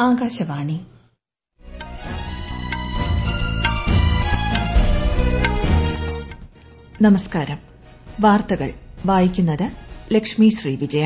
ആകാശവാണി നമസ്കാരം വാർത്തകൾ വായിക്കുന്നത് ലക്ഷ്മി ശ്രീ വിജയ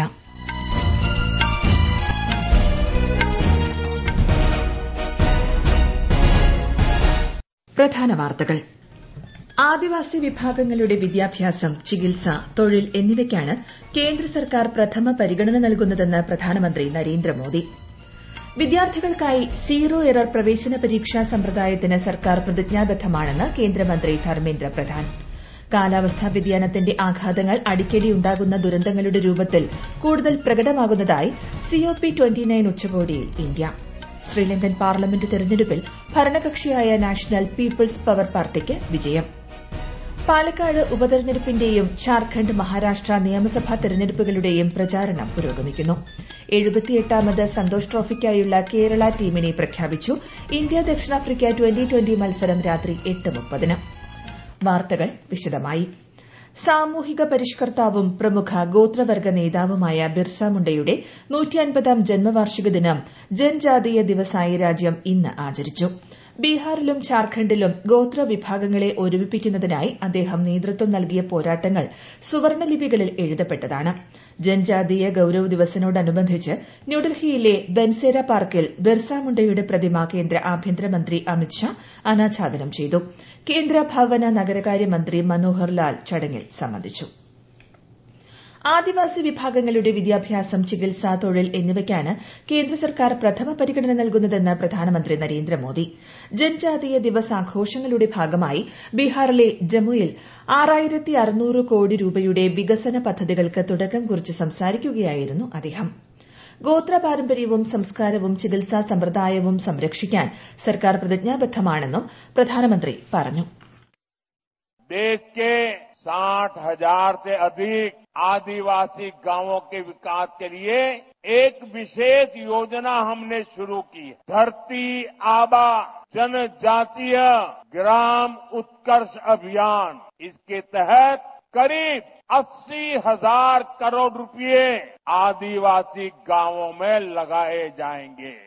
പ്രധാന വാർത്തകൾ ആദിവാസി വിഭാഗങ്ങളുടെ വിദ്യാഭ്യാസം ചികിത്സ തൊഴിൽ എന്നിവയ്ക്കാണ് കേന്ദ്ര സർക്കാർ പ്രഥമ പരിഗണന നൽകുന്നതെന്ന് പ്രധാനമന്ത്രി നരേന്ദ്രമോദി വിദ്യാർത്ഥികൾക്കായി സീറോ എറർ പ്രവേശന പരീക്ഷാ സമ്പ്രദായത്തിന് സർക്കാർ പ്രതിജ്ഞാബദ്ധമാണെന്ന് കേന്ദ്രമന്ത്രി ധർമ്മേന്ദ്ര പ്രധാൻ കാലാവസ്ഥാ വ്യതിയാനത്തിന്റെ ആഘാതങ്ങൾ അടിക്കടി ഉണ്ടാകുന്ന ദുരന്തങ്ങളുടെ രൂപത്തിൽ കൂടുതൽ പ്രകടമാകുന്നതായി സിഒപി ഉച്ചകോടിയിൽ ഇന്ത്യ ശ്രീലങ്കൻ പാർലമെന്റ് തെരഞ്ഞെടുപ്പിൽ ഭരണകക്ഷിയായ നാഷണൽ പീപ്പിൾസ് പവർ പാർട്ടിക്ക് വിജയം പാലക്കാട് ഉപതെരഞ്ഞെടുപ്പിന്റെയും ഝാർഖണ്ഡ് മഹാരാഷ്ട്ര നിയമസഭാ തെരഞ്ഞെടുപ്പുകളുടെയും പ്രചാരണം പുരോഗമിക്കുന്നു എഴുപത്തിയെട്ടാമത് സന്തോഷ് ട്രോഫിക്കായുള്ള കേരള ടീമിനെ പ്രഖ്യാപിച്ചു ഇന്ത്യ ദക്ഷിണാഫ്രിക്ക ട്വന്റി ട്വന്റി മത്സരം രാത്രി എട്ട് മുപ്പതിന് വാർത്തകൾ വിശദമായി സാമൂഹിക പരിഷ്കർത്താവും പ്രമുഖ ഗോത്രവർഗ നേതാവുമായ ബിർസ മുണ്ടയുടെ നൂറ്റിയൻപതാം ജന്മവാർഷിക ദിനം ജൻജാതീയ ദിവസായി രാജ്യം ഇന്ന് ആചരിച്ചു ബീഹാറിലും ഝാർഖണ്ഡിലും ഗോത്ര വിഭാഗങ്ങളെ ഒരുമിപ്പിക്കുന്നതിനായി അദ്ദേഹം നേതൃത്വം നൽകിയ പോരാട്ടങ്ങൾ സുവർണലിപികളിൽ എഴുതപ്പെട്ടതാണ് ജൻജാതീയ ഗൌരവ് ദിവസിനോടനുബന്ധിച്ച് ന്യൂഡൽഹിയിലെ ബൻസേര പാർക്കിൽ ബിർസ മുണ്ടയുടെ പ്രതിമ കേന്ദ്ര ആഭ്യന്തരമന്ത്രി അമിത്ഷാ അനാച്ഛാദനം ചെയ്തു കേന്ദ്ര ഭവന നഗരകാര്യ മന്ത്രി മനോഹർ ലാൽ ചടങ്ങിൽ സംബന്ധിച്ചു ആദിവാസി വിഭാഗങ്ങളുടെ വിദ്യാഭ്യാസം ചികിത്സ തൊഴിൽ എന്നിവയ്ക്കാണ് കേന്ദ്ര സർക്കാർ പ്രഥമ പരിഗണന നൽകുന്നതെന്ന് പ്രധാനമന്ത്രി നരേന്ദ്രമോദി ജൻജാതീയ ദിവസ് ആഘോഷങ്ങളുടെ ഭാഗമായി ബീഹാറിലെ ജമ്മുയിൽ ആറായിരത്തി അറുന്നൂറ് കോടി രൂപയുടെ വികസന പദ്ധതികൾക്ക് തുടക്കം കുറിച്ച് സംസാരിക്കുകയായിരുന്നു അദ്ദേഹം ഗോത്ര പാരമ്പര്യവും സംസ്കാരവും ചികിത്സാ സമ്പ്രദായവും സംരക്ഷിക്കാൻ സർക്കാർ പ്രതിജ്ഞാബദ്ധമാണെന്നും പ്രധാനമന്ത്രി പറഞ്ഞു देश के साठ हजार से अधिक आदिवासी गांवों के विकास के लिए एक विशेष योजना हमने शुरू की धरती आबा जनजातीय ग्राम उत्कर्ष अभियान इसके तहत करीब अस्सी हजार करोड़ रुपए आदिवासी गांवों में लगाए जाएंगे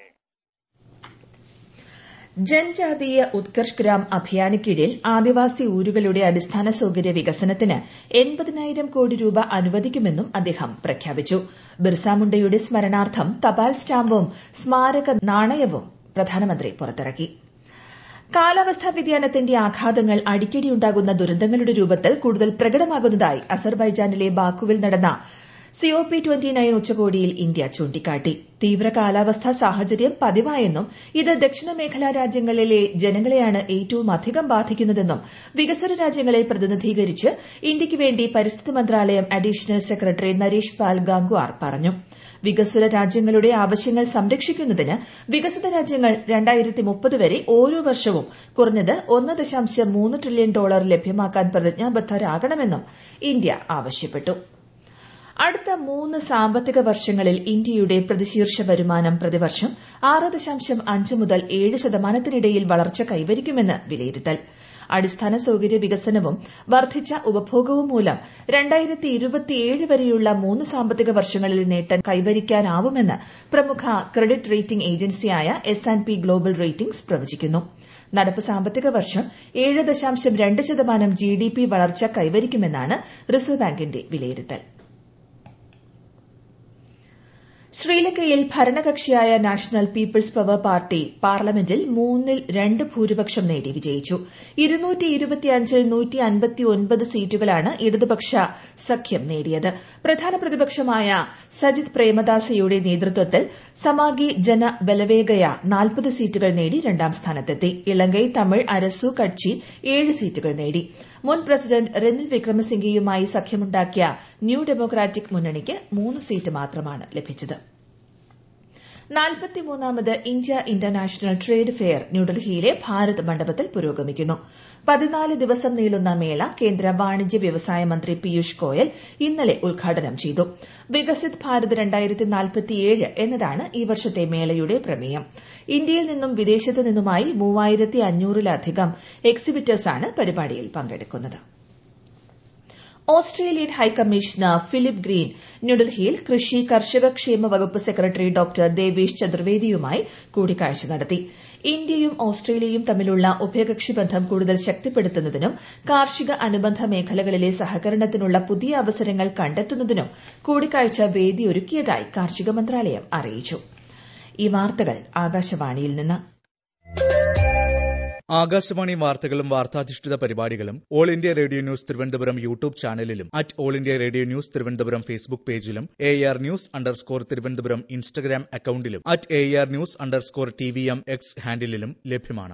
ജൻജാതീയ ഉത്കർഷ് ഗ്രാം അഭിയാന് കീഴിൽ ആദിവാസി ഊരുകളുടെ അടിസ്ഥാന സൌകര്യ വികസനത്തിന് എൺപതിനായിരം കോടി രൂപ അനുവദിക്കുമെന്നും അദ്ദേഹം പ്രഖ്യാപിച്ചു ബിർസ മുണ്ടയുടെ സ്മരണാർത്ഥം തപാൽ സ്റ്റാമ്പും സ്മാരക നാണയവും പ്രധാനമന്ത്രി പുറത്തിറക്കി കാലാവസ്ഥാ വ്യതിയാനത്തിന്റെ ആഘാതങ്ങൾ അടിക്കടിയുണ്ടാകുന്ന ദുരന്തങ്ങളുടെ രൂപത്തിൽ കൂടുതൽ പ്രകടമാകുന്നതായി അസർബൈജാനിലെ ബാക്കുവിൽ നടന്ന സിഒപി ട്വന്റി നയൻ ഉച്ചകോടിയിൽ ഇന്ത്യ ചൂണ്ടിക്കാട്ടി തീവ്ര കാലാവസ്ഥാ സാഹചര്യം പതിവായെന്നും ഇത് ദക്ഷിണ മേഖലാ രാജ്യങ്ങളിലെ ജനങ്ങളെയാണ് ഏറ്റവും അധികം ബാധിക്കുന്നതെന്നും വികസ്വര രാജ്യങ്ങളെ പ്രതിനിധീകരിച്ച് ഇന്ത്യയ്ക്ക് വേണ്ടി പരിസ്ഥിതി മന്ത്രാലയം അഡീഷണൽ സെക്രട്ടറി നരേഷ് പാൽ ഗാംഗ്വാർ പറഞ്ഞു വികസ്വര രാജ്യങ്ങളുടെ ആവശ്യങ്ങൾ സംരക്ഷിക്കുന്നതിന് വികസിത രാജ്യങ്ങൾ രണ്ടായിരത്തി മുപ്പത് വരെ ഓരോ വർഷവും കുറഞ്ഞത് ഒന്ന് ദശാംശം മൂന്ന് ട്രില്യൺ ഡോളർ ലഭ്യമാക്കാൻ പ്രതിജ്ഞാബദ്ധരാകണമെന്നും ഇന്ത്യ ആവശ്യപ്പെട്ടു അടുത്ത മൂന്ന് സാമ്പത്തിക വർഷങ്ങളിൽ ഇന്ത്യയുടെ പ്രതിശീർഷ വരുമാനം പ്രതിവർഷം ആറ് ദശാംശം അഞ്ച് മുതൽ ഏഴ് ശതമാനത്തിനിടയിൽ വളർച്ച കൈവരിക്കുമെന്ന് വിലയിരുത്തൽ അടിസ്ഥാന സൌകര്യ വികസനവും വർദ്ധിച്ച ഉപഭോഗവും മൂലം രണ്ടായിരത്തി ഇരുപത്തിയേഴ് വരെയുള്ള മൂന്ന് സാമ്പത്തിക വർഷങ്ങളിൽ നേട്ടം കൈവരിക്കാനാവുമെന്ന് പ്രമുഖ ക്രെഡിറ്റ് റേറ്റിംഗ് ഏജൻസിയായ S and P global ratings പ്രവചിക്കുന്നു നടപ്പ് സാമ്പത്തിക വർഷം ഏഴ് ദശാംശം രണ്ട് ശതമാനം ജി ഡി പി വളർച്ച കൈവരിക്കുമെന്നാണ് റിസർവ് ബാങ്കിന്റെ വിലയിരുത്തൽ ശ്രീലങ്കയിൽ ഭരണകക്ഷിയായ നാഷണൽ പീപ്പിൾസ് പവർ പാർട്ടി പാർലമെന്റിൽ മൂന്നിൽ രണ്ട് ഭൂരിപക്ഷം നേടി വിജയിച്ചു സീറ്റുകളാണ് ഇടതുപക്ഷ സഖ്യം നേടിയത് പ്രധാന പ്രതിപക്ഷമായ സജിത് പ്രേമദാസയുടെ നേതൃത്വത്തിൽ സമാഗി ജന ബലവേഗയ നാൽപ്പത് സീറ്റുകൾ നേടി രണ്ടാം സ്ഥാനത്തെത്തി ഇളങ്കൈ തമിഴ് അരസു കക്ഷി ഏഴ് സീറ്റുകൾ നേടി മുൻ പ്രസിഡന്റ് റെനിൽ വിക്രമസിംഗെയുമായി സഖ്യമുണ്ടാക്കിയ ന്യൂ ഡെമോക്രാറ്റിക് മുന്നണിക്ക് മൂന്ന് സീറ്റ് മാത്രമാണ് ലഭിച്ചത് നാൽപ്പത്തിമൂന്നാമത് ഇന്ത്യ ഇന്റർനാഷണൽ ട്രേഡ് ഫെയർ ന്യൂഡൽഹിയിലെ ഭാരത് മണ്ഡപത്തിൽ പുരോഗമിക്കുന്നു പതിനാല് ദിവസം നീളുന്ന മേള കേന്ദ്ര വാണിജ്യ വ്യവസായ മന്ത്രി പീയൂഷ് ഗോയൽ ഇന്നലെ ഉദ്ഘാടനം ചെയ്തു വികസിത് ഭാരത് എന്നതാണ് ഈ വർഷത്തെ മേളയുടെ പ്രമേയം ഇന്ത്യയിൽ നിന്നും വിദേശത്തു നിന്നുമായി മൂവായിരത്തി അഞ്ഞൂറിലധികം എക്സിബിറ്റേഴ്സാണ് പരിപാടിയിൽ പങ്കെടുക്കുന്നത് ഓസ്ട്രേലിയൻ ഹൈക്കമ്മീഷണർ ഫിലിപ്പ് ഗ്രീൻ ന്യൂഡൽഹിയിൽ കൃഷി കർഷക ക്ഷേമ വകുപ്പ് സെക്രട്ടറി ഡോക്ടർ ദേവേഷ് ചതുർവേദിയുമായി കൂടിക്കാഴ്ച നടത്തി ഇന്ത്യയും ഓസ്ട്രേലിയയും തമ്മിലുള്ള ഉഭയകക്ഷി ബന്ധം കൂടുതൽ ശക്തിപ്പെടുത്തുന്നതിനും കാർഷിക അനുബന്ധ മേഖലകളിലെ സഹകരണത്തിനുള്ള പുതിയ അവസരങ്ങൾ കണ്ടെത്തുന്നതിനും കൂടിക്കാഴ്ച വേദിയൊരുക്കിയതായി കാർഷിക മന്ത്രാലയം അറിയിച്ചു ഈ വാർത്തകൾ ആകാശവാണിയിൽ നിന്ന് ആകാശവാണി വാർത്തകളും വാർത്താധിഷ്ഠിത പരിപാടികളും all India radio news Thiruvananthapuram YouTube ചാനലിലും at all India radio news Thiruvananthapuram Facebook പേജിലും A R news underscore Thiruvananthapuram Instagram അക്കൌണ്ടിലും at A R news underscore T V M X ഹാൻഡിലും ലഭ്യമാണ്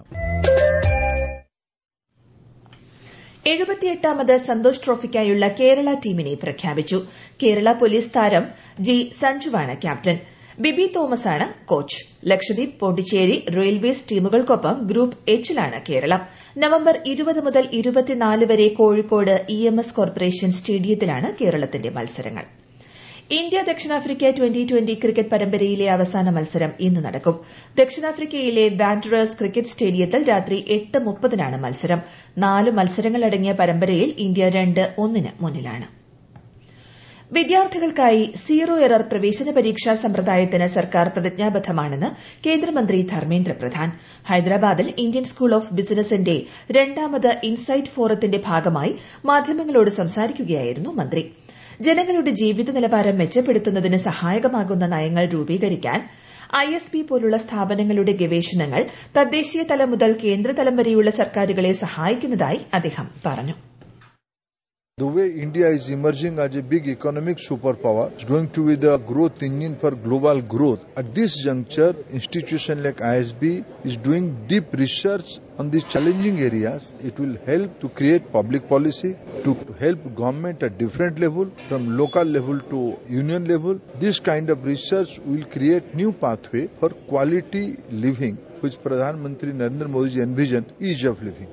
എഴുപത്തിയെട്ടാമത് സന്തോഷ് ട്രോഫിക്കായുള്ള കേരള ടീമിനെ പ്രഖ്യാപിച്ചു കേരള പോലീസ് താരം ജി സഞ്ജുവാണ് ക്യാപ്റ്റൻ ബിബി തോമസാണ് കോച്ച് ലക്ഷദ്വീപ് പോണ്ടിച്ചേരി റെയിൽവേസ് ടീമുകൾക്കൊപ്പം ഗ്രൂപ്പ് എച്ചിലാണ് കേരളം നവംബർ ഇരുപത് മുതൽ ഇരുപത്തിനാല് വരെ Kozhikode E M S corporation സ്റ്റേഡിയത്തിലാണ് കേരളത്തിന്റെ മത്സരങ്ങൾ ഇന്ത്യ ദക്ഷിണാഫ്രിക്ക ട്വന്റി ട്വന്റി ക്രിക്കറ്റ് പരമ്പരയിലെ അവസാന മത്സരം ഇന്ന് നടക്കും ദക്ഷിണാഫ്രിക്കയിലെ വാൻഡറേഴ്സ് ക്രിക്കറ്റ് സ്റ്റേഡിയത്തിൽ രാത്രി എട്ട് മുപ്പതിനാണ് മത്സരം നാല് മത്സരങ്ങളടങ്ങിയ പരമ്പരയിൽ ഇന്ത്യ രണ്ട് ഒന്നിന് മുന്നിലാണ് വിദ്യാർത്ഥികൾക്കായി സീറോ എറർ പ്രവേശന പരീക്ഷാ സമ്പ്രദായത്തിന് സർക്കാർ പ്രതിജ്ഞാബദ്ധമാണെന്ന് കേന്ദ്രമന്ത്രി ധർമ്മേന്ദ്ര പ്രധാൻ ഹൈദരാബാദിൽ ഇന്ത്യൻ സ്കൂൾ ഓഫ് ബിസിനസിന്റെ രണ്ടാമത് ഇൻസൈറ്റ് ഫോറത്തിന്റെ ഭാഗമായി മാധ്യമങ്ങളോട് സംസാരിക്കുകയായിരുന്നു മന്ത്രി ജനങ്ങളുടെ ജീവിത നിലവാരം മെച്ചപ്പെടുത്തുന്നതിന് സഹായകമാകുന്ന നയങ്ങൾ രൂപീകരിക്കാൻ ഐ എസ് പി പോലുള്ള സ്ഥാപനങ്ങളുടെ ഗവേഷണങ്ങൾ തദ്ദേശീയ തലം മുതൽ കേന്ദ്രതലം വരെയുള്ള സർക്കാരുകളെ സഹായിക്കുന്നതായി അദ്ദേഹം പറഞ്ഞു The way India is emerging as a big economic superpower is going to be the growth engine for global growth. At this juncture, institution like ISB is doing deep research on these challenging areas. It will help to create public policy, to help government at different level, from local level to union level. This kind of research will create new pathway for quality living, which Pradhan Mantri Narendra Modi envisioned ease of living.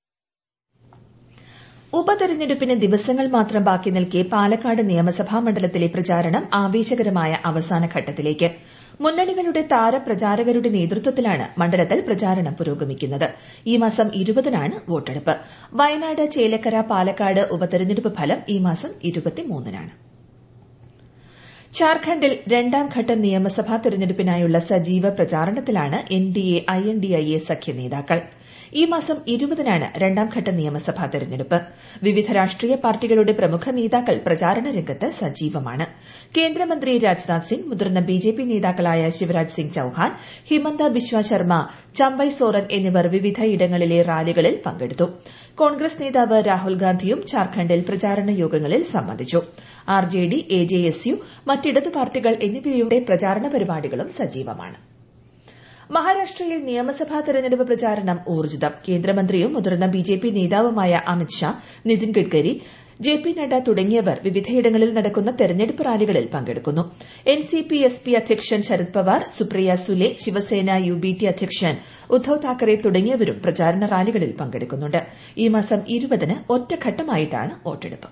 ഉപതെരഞ്ഞെടുപ്പിന് ദിവസങ്ങൾ മാത്രം ബാക്കി നിൽക്കെ പാലക്കാട് നിയമസഭാ മണ്ഡലത്തിലെ പ്രചാരണം ആവേശകരമായ അവസാന ഘട്ടത്തിലേക്ക് മുന്നണികളുടെ താരപ്രചാരകരുടെ നേതൃത്വത്തിലാണ് മണ്ഡലത്തിൽ പ്രചാരണം പുരോഗമിക്കുന്നത് ഈ മാസം ഇരുപതിനാണ് വോട്ടെടുപ്പ് വയനാട് ചേലക്കര പാലക്കാട് ഉപതെരഞ്ഞെടുപ്പ് ഫലം ഈ മാസം ഇരുപത്തിമൂന്നിനാണ് ഝാർഖണ്ഡിൽ രണ്ടാംഘട്ട നിയമസഭാ തെരഞ്ഞെടുപ്പിനായുള്ള സജീവ പ്രചാരണത്തിലാണ് N D A I N D I A സഖ്യ നേതാക്കൾ ഈ മാസം ഇരുപതിനാണ് രണ്ടാംഘട്ട നിയമസഭാ തെരഞ്ഞെടുപ്പ് വിവിധ രാഷ്ട്രീയ പാർട്ടികളുടെ പ്രമുഖ നേതാക്കൾ പ്രചാരണ രംഗത്ത് സജീവമാണ് കേന്ദ്രമന്ത്രി രാജ്നാഥ് സിംഗ് മുതിർന്ന ബിജെപി നേതാക്കളായ ശിവരാജ് സിംഗ് ചൌഹാൻ ഹിമന്ത ബിശ്വ ശർമ്മ ചമ്പൈ സോറൻ എന്നിവർ വിവിധ ഇടങ്ങളിലെ റാലികളിൽ പങ്കെടുത്തു കോൺഗ്രസ് നേതാവ് രാഹുൽ ഗാന്ധിയും ഝാർഖണ്ഡിൽ പ്രചാരണ യോഗങ്ങളിൽ സംബന്ധിച്ചു R J D A J S U മറ്റിടതു പാർട്ടികൾ എന്നിവയുടെ പ്രചാരണ പരിപാടികളും സജീവമാണ് മഹാരാഷ്ട്രയിൽ നിയമസഭാ തെരഞ്ഞെടുപ്പ് പ്രചാരണം ഊർജിതം കേന്ദ്രമന്ത്രിയും മുതിർന്ന ബിജെപി നേതാവുമായ അമിത്ഷാ നിതിൻ ഗഡ്കരി ജെ പി നഡ്ഡ തുടങ്ങിയവർ വിവിധയിടങ്ങളിൽ നടക്കുന്ന തെരഞ്ഞെടുപ്പ് റാലികളിൽ പങ്കെടുക്കുന്നു N C P S P അധ്യക്ഷൻ Sharad Pawar Supriya Sule Shiv Sena U B T അധ്യക്ഷൻ ഉദ്ധവ് താക്കറെ തുടങ്ങിയവരും പ്രചാരണ റാലികളിൽ പങ്കെടുക്കുന്നുണ്ട് ഈ മാസം ഇരുപതിന് ഒറ്റഘട്ടമായിട്ടാണ് വോട്ടെടുപ്പ്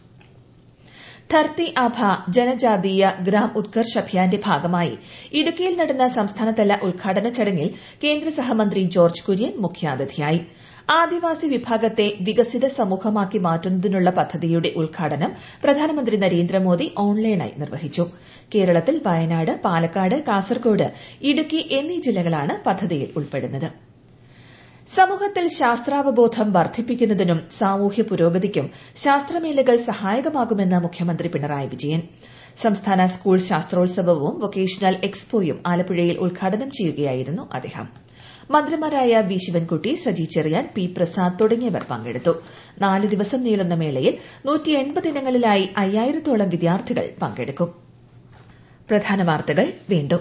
ധർത്തി ആഭ ജനജാതീയ ഗ്രാം ഉത്കർഷ് അഭിയാന്റെ ഭാഗമായി ഇടുക്കിയിൽ നടന്ന സംസ്ഥാനതല ഉദ്ഘാടന ചടങ്ങിൽ കേന്ദ്ര സഹമന്ത്രി ജോർജ് കുര്യൻ മുഖ്യാതിഥിയായി ആദിവാസി വിഭാഗത്തെ വികസിത സമൂഹമാക്കി മാറ്റുന്നതിനുള്ള പദ്ധതിയുടെ ഉദ്ഘാടനം പ്രധാനമന്ത്രി നരേന്ദ്രമോദി ഓൺലൈനായി നിർവഹിച്ചു കേരളത്തിൽ വയനാട് പാലക്കാട് കാസർകോട് ഇടുക്കി എന്നീ ജില്ലകളാണ് പദ്ധതിയിൽ ഉൾപ്പെടുന്നത് സമൂഹത്തിൽ ശാസ്ത്രാവബോധം വർദ്ധിപ്പിക്കുന്നതിനും സാമൂഹ്യ പുരോഗതിക്കും ശാസ്ത്രമേളകൾ സഹായകമാകുമെന്ന് മുഖ്യമന്ത്രി പിണറായി വിജയൻ സംസ്ഥാന സ്കൂൾ ശാസ്ത്രോത്സവവും വൊക്കേഷണൽ എക്സ്പോയും ആലപ്പുഴയിൽ ഉദ്ഘാടനം ചെയ്യുകയായിരുന്നു അദ്ദേഹം മന്ത്രിമാരായ വി ശിവൻകുട്ടി സജി ചെറിയാൻ പി പ്രസാദ് തുടങ്ങിയവർ പങ്കെടുത്തു നാല് ദിവസം നീളുന്ന മേളയിൽ ഇനങ്ങളിലായി അയ്യായിരത്തോളം വിദ്യാർത്ഥികൾ പങ്കെടുക്കും പ്രധാന വാർത്തകൾ വീണ്ടും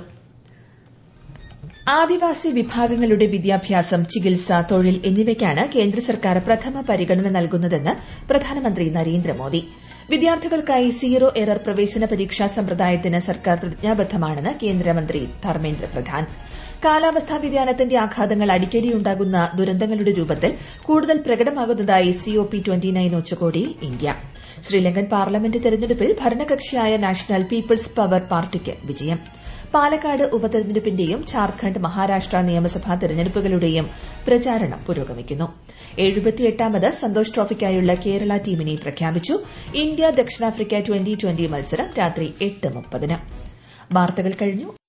ആദിവാസി വിഭാഗങ്ങളുടെ വിദ്യാഭ്യാസം ചികിത്സ തൊഴിൽ എന്നിവയ്ക്കാണ് കേന്ദ്ര സർക്കാർ പ്രഥമ പരിഗണന നൽകുന്നതെന്ന് പ്രധാനമന്ത്രി നരേന്ദ്രമോദി വിദ്യാർത്ഥികൾക്കായി സീറോ എറർ പ്രവേശന പരീക്ഷാ സമ്പ്രദായത്തിന് സർക്കാർ പ്രതിജ്ഞാബദ്ധമാണെന്ന് കേന്ദ്രമന്ത്രി ധർമ്മേന്ദ്ര പ്രധാൻ കാലാവസ്ഥാ വ്യതിയാനത്തിന്റെ ആഘാതങ്ങൾ അടിക്കടിയുണ്ടാകുന്ന ദുരന്തങ്ങളുടെ രൂപത്തിൽ കൂടുതൽ പ്രകടമാകുന്നതായി സിഒപി ഉച്ചകോടിയിൽ ഇന്ത്യ ശ്രീലങ്കൻ പാർലമെന്റ് തെരഞ്ഞെടുപ്പിൽ ഭരണകക്ഷിയായ നാഷണൽ പീപ്പിൾസ് പവർ പാർട്ടിക്ക് വിജയം പാലക്കാട് ഉപതെരഞ്ഞെടുപ്പിന്റെയും ഝാർഖണ്ഡ് മഹാരാഷ്ട്ര നിയമസഭാ തെരഞ്ഞെടുപ്പുകളുടെയും പ്രചാരണം പുരോഗമിക്കുന്നു എഴുപത്തിയെട്ടാമത് സന്തോഷ് ട്രോഫിക്കായുള്ള കേരള ടീമിനെ പ്രഖ്യാപിച്ചു ഇന്ത്യ ദക്ഷിണാഫ്രിക്ക ട്വന്റി ട്വന്റി മത്സരം രാത്രി എട്ട് മുപ്പതിന് വാർത്തകൾ കഴിഞ്ഞു